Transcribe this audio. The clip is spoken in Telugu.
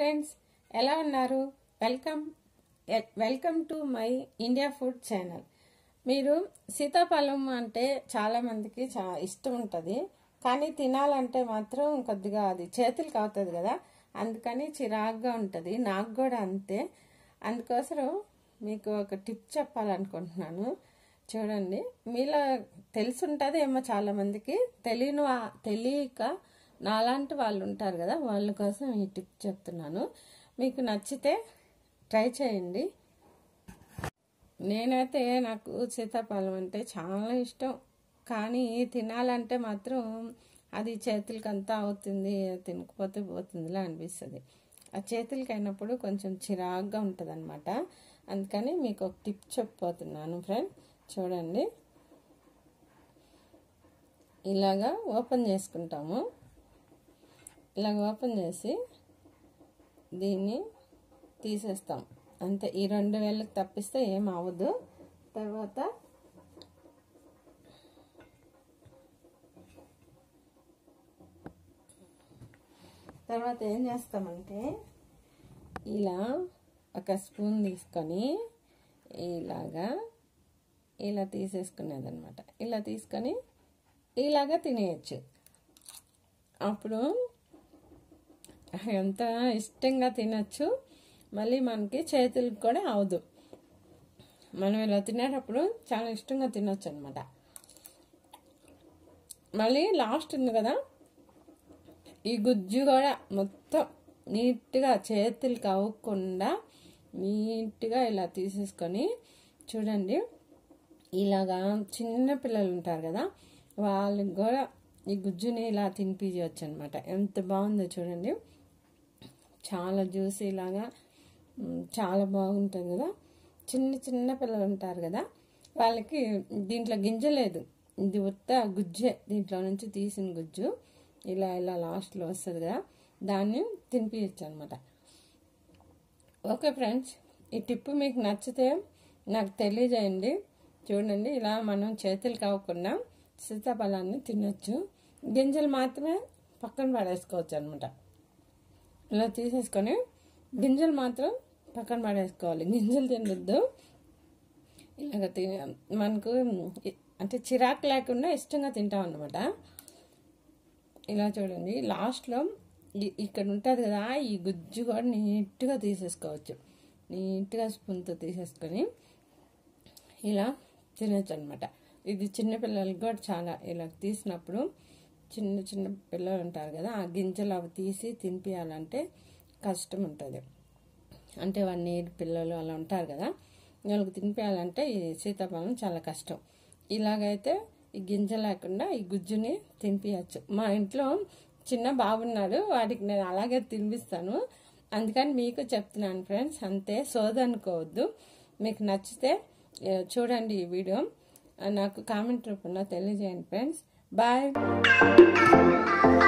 ఫ్రెండ్స్ ఎలా ఉన్నారు welcome welcome to my India food channel మీరు సీతాఫలం అంటే చాలామందికి చా ఇష్టం ఉంటుంది కానీ తినాలంటే మాత్రం కొద్దిగా అది చేతులకు అవుతుంది కదా అందుకని చిరాగ్గా ఉంటుంది నాకు కూడా అంతే అందుకోసం మీకు ఒక టిప్ చెప్పాలనుకుంటున్నాను చూడండి మీలో తెలుసుంటుంది ఏమో చాలామందికి తెలియని వా- తెలియక నాలాంటి వాళ్ళు ఉంటారు కదా వాళ్ళ కోసం ఈ టిప్ చెప్తున్నాను మీకు నచ్చితే ట్రై చేయండి నేనైతే నాకు సీతాఫలం అంటే చాలా ఇష్టం కానీ తినాలంటే మాత్రం అది చేతులకి అంతా అవుతుంది తినకపోతే పోతుందిలా అనిపిస్తుంది ఆ చేతులకి అయినప్పుడు కొంచెం చిరాగ్గా ఉంటుంది అనమాట అందుకని మీకు ఒక టిప్ చెప్పబోతున్నాను ఫ్రెండ్ చూడండి ఇలాగా ఓపెన్ చేసుకుంటాము ఇలాగ ఓపెన్ చేసి దీన్ని తీసేస్తాం అంతే ఈ రెండు వేలకు తప్పిస్తే ఏం అవ్వదు తర్వాత తర్వాత ఏం చేస్తామంటే ఇలా ఒక స్పూన్ తీసుకొని ఇలాగా ఇలా తీసేసుకునేది అనమాట ఇలా తీసుకొని ఇలాగా తినేయచ్చు అప్పుడు ఎంత ఇష్టంగా తినచ్చు మళ్ళీ మనకి చేతులకు కూడా అవదు మనం ఇలా తినేటప్పుడు చాలా ఇష్టంగా తినొచ్చు అనమాట మళ్ళీ లాస్ట్ ఉంది కదా ఈ గుజ్జు కూడా మొత్తం నీట్గా చేతులకి అవ్వకుండా నీట్గా ఇలా తీసేసుకొని చూడండి ఇలాగా చిన్న పిల్లలు ఉంటారు కదా వాళ్ళకి కూడా ఈ గుజ్జుని ఇలా తినిపించవచ్చు అనమాట ఎంత బాగుందో చూడండి చాలా జ్యూసీ లాగా మ్, చాలా బాగుంటుంది కదా చిన్న చిన్న పిల్లలు ఉంటారు కదా వాళ్ళకి దీంట్లో గింజ లేదు ఇది ఉత్త గుజ్జే దీంట్లో నుంచి తీసిన గుజ్జు ఇలా ఇలా లాస్ట్లో వస్తుంది కదా దాన్ని తినిపించచ్చు అనమాట ఓకే ఫ్రెండ్స్ ఈ టిప్ మీకు నచ్చితే నాకు తెలియజేయండి చూడండి ఇలా మనం చేతులు కాకుండా సీతాఫలాన్ని తినొచ్చు గింజలు మాత్రమే పక్కన పడేసుకోవచ్చు అనమాట ఇలా తీసేసుకొని గింజలు మాత్రం పక్కన పడేసుకోవాలి గింజలు తినొద్దు ఇలాగ తిన మనకు అంటే చిరాకు లేకుండా ఇష్టంగా తింటాం అనమాట ఇలా చూడండి లాస్ట్లో ఇ- ఇక్కడ ఉంటుంది కదా ఈ గుజ్జు కూడా నీట్గా తీసేసుకోవచ్చు నీట్గా స్పూన్తో తీసేసుకొని ఇలా తినచ్చు అనమాట ఇది చిన్న పిల్లలకి కూడా చాలా ఇలా తీసినప్పుడు చిన్న చిన్న పిల్లలు ఉంటారు కదా ఆ గింజలు అవి తీసి తినిపించాలంటే కష్టం ఉంటుంది అంటే వన్ ఇయర్ పిల్లలు అలా ఉంటారు కదా వాళ్ళకి తినిపించాలంటే ఈ సీతాఫలం చాలా కష్టం ఇలాగైతే ఈ గింజ లేకుండా ఈ గుజ్జుని తినిపించచ్చు మా ఇంట్లో చిన్న బాబున్నాడు వాడికి నేను అలాగే తినిపిస్తాను అందుకని మీకు చెప్తున్నాను ఫ్రెండ్స్ అంతే సోదనుకోవద్దు మీకు నచ్చితే ఏ, చూడండి ఈ వీడియో ఆ, నాకు కామెంట్ రూపంలో తెలియజేయండి ఫ్రెండ్స్ బాయ్